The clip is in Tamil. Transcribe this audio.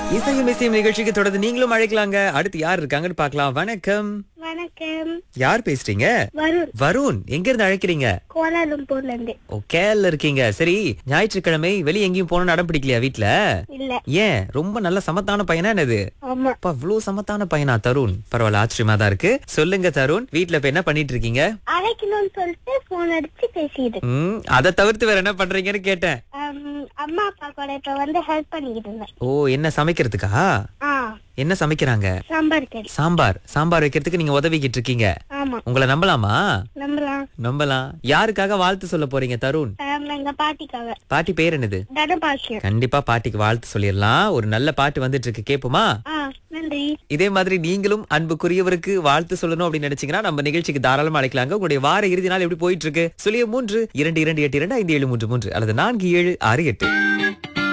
இசையும் இசையும் நிகழ்ச்சிக்கு தொடர்ந்து நீங்களும் அழைக்கலாங்க அடுத்து யார் இருக்காங்கன்னு பார்க்கலாம் வணக்கம் வணக்கம் யார் பேசுறீங்க வருண் வருண் எங்க இருந்து அழைக்கிறீங்க கோலாலம்பூர்ல இருந்து ஓ கேரள இருக்கீங்க சரி ஞாயிற்றுக்கிழமை வெளிய எங்கேயும் போகணும்னு அடம் பிடிக்கலையா வீட்ல இல்ல ஏன் ரொம்ப நல்ல சமத்தான பையனா என்னது ஆமா அப்பா இவ்வளவு சமத்தான பையனா தருண் பரவாயில்ல ஆச்சரியமா தான் இருக்கு சொல்லுங்க தருண் வீட்ல இப்ப என்ன பண்ணிட்டு இருக்கீங்க அழைக்கணும்னு சொல்லிட்டு போன் அடிச்சு பேசிட்டு ம் அதை தவிர்த்து வேற என்ன பண்றீங்கன்னு கேட்டேன் ஆம், அம்மா அப்பா கூட இப்ப வந்து ஹெல்ப் பண்ணிக்கிட்டு இருந்தேன் ஓ என்ன சமைக்கிறதுக்கா ஆ என்ன சமைக்கிறாங்க சாம்பார் கறி சாம்பார் சாம்பார் வைக்கிறதுக்கு நீங்க உதவிக்கிட்டு இருக்கீங்க ஆமா உங்களை நம்பலாமா நம்பலாம் நம்பலாம் யாருக்காக வாழ்த்து சொல்ல போறீங்க தருண் ஆம், எங்க பாட்டிக்காக பாட்டி பேர் என்னது தனபாக்கியம் கண்டிப்பா பாட்டிக்கு வாழ்த்து சொல்லிடலாம் ஒரு நல்ல பாட்டு வந்துட்டு இருக்கு கேப்போமா ஆ நன்றி இதே மாதிரி நீங்களும் அன்புக்குரியவருக்கு வாழ்த்து சொல்லணும் அப்படின்னு நினைச்சீங்கன்னா நம்ம நிகழ்ச்சிக்கு தாராளமா அழைக்கலாங்க உங்களுடைய வார இறுதி நாள் எப்படி போயிட்டு இருக்கு சொல்லிய மூன்று இரண்டு இரண்டு எட்டு இரண்டு ஐந்து ஏழு மூன்று மூன்று அல்லது நான்கு ஏழு ஆறு எட்டு